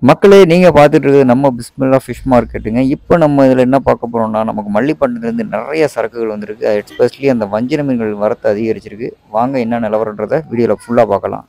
மக்களே நீங்கள் பார்த்துட்டு இருக்கிறது நம்ம பிஸ்மில்லா ஃபிஷ் மார்க்கெட்டுங்க இப்போ நம்ம இதில் என்ன பார்க்க போகிறோம்னா நமக்கு மல்லிப்பட்டினத்துலேருந்து நிறைய சரக்குகள் வந்திருக்கு எஸ்பெஷலி அந்த வஞ்சிர மீன்கள் வரத்து அதிகரிச்சிருக்கு வாங்க என்ன நிலவரன்றதை வீடியோவில் ஃபுல்லாக பார்க்கலாம்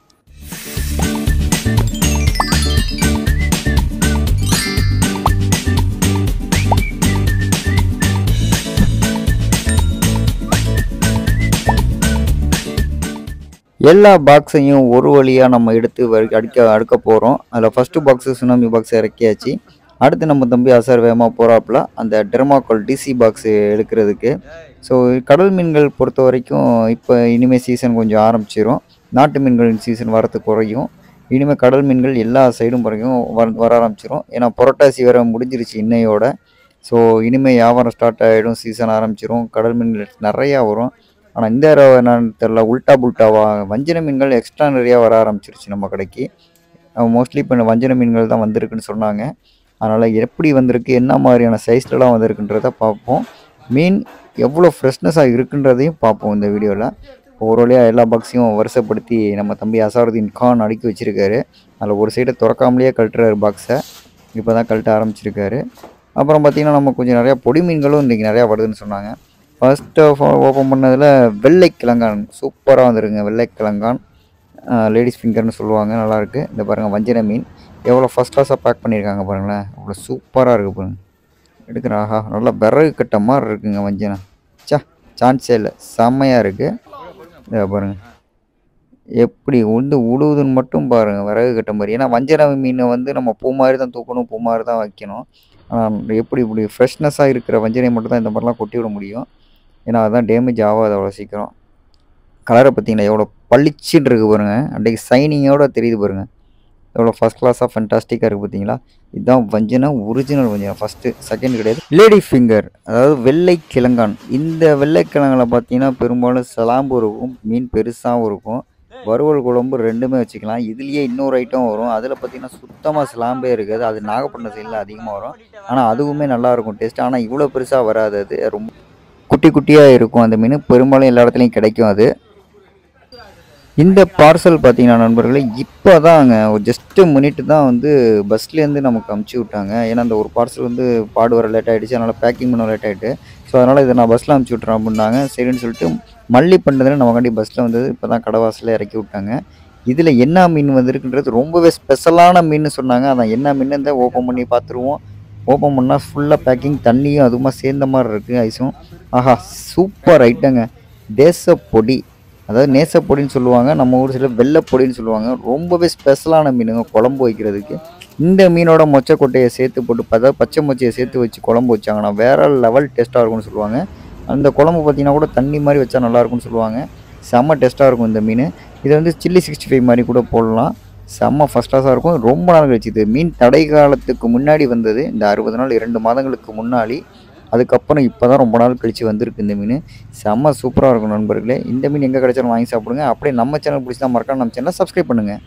எல்லா பாக்ஸையும் ஒரு வழியாக நம்ம எடுத்து வ- அடிக்க அடுக்க போகிறோம் அதில் ஃபஸ்ட்டு பாக்ஸு சுனாமி பாக்ஸ் இறக்கியாச்சு அடுத்து நம்ம தம்பி அசார் வேகமாக போகிறாப்புல அந்த டெர்மாக்கோல் டிசி பாக்ஸு எடுக்கிறதுக்கு ஸோ கடல் மீன்கள் பொறுத்த வரைக்கும் இப்போ இனிமேல் சீசன் கொஞ்சம் ஆரம்பிச்சிரும் நாட்டு மீன்களின் சீசன் வரத்து குறையும் இனிமேல் கடல் மீன்கள் எல்லா சைடும் வரைக்கும் வர வர ஆரம்பிச்சிரும் ஏன்னா புரட்டாசி வேற முடிஞ்சிருச்சு இன்னையோட ஸோ இனிமேல் வியாபாரம் ஸ்டார்ட் ஆகிடும் சீசன் ஆரம்பிச்சிரும் கடல் மீன்கள் நிறையா வரும் ஆனால் இந்த தடவை என்னன்னு தெரில உல்டா புல்ட்டாவா வஞ்சிர மீன்கள் எக்ஸ்ட்ரா நிறையா வர ஆரம்பிச்சிருச்சு நம்ம கடைக்கு மோஸ்ட்லி இப்போ வஞ்சிர மீன்கள் தான் வந்திருக்குன்னு சொன்னாங்க அதனால் எப்படி வந்திருக்கு என்ன மாதிரியான சைஸ்லலாம் வந்திருக்குன்றத பார்ப்போம் மீன் எவ்வளோ ஃப்ரெஷ்னஸாக இருக்குன்றதையும் பார்ப்போம் இந்த வீடியோவில் ஒரு வழியாக எல்லா பாக்ஸையும் வருஷப்படுத்தி நம்ம தம்பி அசாருதீன் கான் அடுக்கி வச்சுருக்காரு அதில் ஒரு சைடை திறக்காமலேயே கழட்டுறாரு பாக்ஸை இப்போ தான் கழட்ட ஆரம்பிச்சிருக்காரு அப்புறம் பார்த்திங்கன்னா நம்ம கொஞ்சம் நிறையா பொடி மீன்களும் இன்றைக்கி நிறையா வருதுன்னு சொன்னாங்க ஃபஸ்ட்டு ஓப்பன் பண்ணதில் வெள்ளை கிழங்கான் சூப்பராக வந்துருங்க வெள்ளை கிழங்கான் லேடிஸ் ஃபிங்கர்னு சொல்லுவாங்க நல்லாயிருக்கு இந்த பாருங்கள் வஞ்சிர மீன் எவ்வளோ ஃபஸ்ட் கிளாஸாக பேக் பண்ணியிருக்காங்க பாருங்களேன் அவ்வளோ சூப்பராக இருக்குது பாருங்க எடுக்கிற ஆஹா நல்லா விறகு கட்ட மாதிரி இருக்குங்க வஞ்சனம் சா சான்ஸே இல்லை செம்மையாக இருக்குது இதை பாருங்க எப்படி உண்டு உழுவுதுன்னு மட்டும் பாருங்கள் விறகு கட்ட மாதிரி ஏன்னா வஞ்சர மீனை வந்து நம்ம பூ மாதிரி தான் தூக்கணும் பூ மாதிரி தான் வைக்கணும் ஆனால் எப்படி இப்படி ஃப்ரெஷ்னஸாக இருக்கிற வஞ்சனை மட்டும் தான் இந்த மாதிரிலாம் கொட்டி விட முடியும் ஏன்னா அதான் டேமேஜ் ஆகாது அவ்வளோ சீக்கிரம் கலரை பார்த்தீங்கன்னா எவ்வளோ பளிச்சுன்னு இருக்குது பாருங்க அன்றைக்கு சைனிங்கோட தெரியுது பாருங்க எவ்வளோ ஃபஸ்ட் கிளாஸாக ஃபென்டாஸ்டிக்காக இருக்குது பார்த்தீங்களா இதுதான் வஞ்சனம் ஒரிஜினல் வஞ்சனம் ஃபஸ்ட்டு செகண்ட் கிடையாது லேடி ஃபிங்கர் அதாவது வெள்ளை கிழங்கான் இந்த வெள்ளை கிழங்குல பார்த்தீங்கன்னா பெரும்பாலும் சலாம்பு இருக்கும் மீன் பெருசாகவும் இருக்கும் வறுவல் குழம்பு ரெண்டுமே வச்சுக்கலாம் இதுலேயே இன்னொரு ஐட்டம் வரும் அதில் பார்த்தீங்கன்னா சுத்தமாக சிலாம்பே இருக்காது அது நாகப்பட்டினம் சைடில் அதிகமாக வரும் ஆனால் அதுவுமே நல்லா இருக்கும் டேஸ்ட் ஆனால் இவ்வளோ பெருசாக வராது அது ரொம்ப குட்டி குட்டியாக இருக்கும் அந்த மீன் பெரும்பாலும் எல்லா இடத்துலையும் கிடைக்கும் அது இந்த பார்சல் பார்த்தீங்கன்னா நண்பர்களே இப்போ தாங்க ஒரு ஜஸ்ட்டு மினிட் தான் வந்து பஸ்லேருந்து நமக்கு அமுச்சு விட்டாங்க ஏன்னா அந்த ஒரு பார்சல் வந்து பாடு வர லேட் ஆகிடுச்சு அதனால் பேக்கிங் பண்ண லேட் ஆகிட்டு ஸோ அதனால் இதை நான் பஸ்ஸில் அமுச்சு விட்றேன் அப்படின்னாங்க சரின்னு சொல்லிட்டு மல்லி பண்ணுறதுல நமக்காண்டி பஸ்ஸில் வந்தது இப்போ தான் கடவாசலில் இறக்கி விட்டாங்க இதில் என்ன மீன் வந்திருக்குன்றது ரொம்பவே ஸ்பெஷலான மீன் சொன்னாங்க அதான் என்ன மீன் தான் ஓப்பன் பண்ணி பார்த்துருவோம் ஓப்பன் பண்ணால் ஃபுல்லாக பேக்கிங் தண்ணியும் அதுவுமா சேர்ந்த மாதிரி இருக்குது ஐஸும் ஆஹா சூப்பர் ஐட்டங்க தேசப்பொடி அதாவது நேசப்பொடின்னு சொல்லுவாங்க நம்ம ஊர் சைடில் வெள்ளைப்பொடின்னு சொல்லுவாங்க ரொம்பவே ஸ்பெஷலான மீனுங்க குழம்பு வைக்கிறதுக்கு இந்த மீனோட மொச்சக்கொட்டையை சேர்த்து போட்டு அதாவது பச்சை மொச்சையை சேர்த்து வச்சு குழம்பு வச்சாங்கன்னா வேற லெவல் டேஸ்ட்டாக இருக்கும்னு சொல்லுவாங்க அந்த குழம்பு பார்த்தீங்கன்னா கூட தண்ணி மாதிரி வச்சா நல்லா இருக்கும்னு சொல்லுவாங்க செம்ம டேஸ்ட்டாக இருக்கும் இந்த மீன் இது வந்து சில்லி சிக்ஸ்டி ஃபைவ் மாதிரி கூட போடலாம் செம்ம ஃபஸ்ட் கிளாஸாக இருக்கும் ரொம்ப நாள் கழிச்சு இது மீன் தடை காலத்துக்கு முன்னாடி வந்தது இந்த அறுபது நாள் இரண்டு மாதங்களுக்கு முன்னாடி அதுக்கப்புறம் இப்போ தான் ரொம்ப நாள் கழிச்சு வந்திருக்கு இந்த மீன் செம்ம சூப்பராக இருக்கும் நண்பர்களே இந்த மீன் எங்கே கிடைச்சாலும் வாங்கி சாப்பிடுங்க அப்படியே நம்ம சேனல் பிடிச்சா மறக்காம நம்ம சேனலை சப்ஸ்கிரைப் பண்ணுங்கள்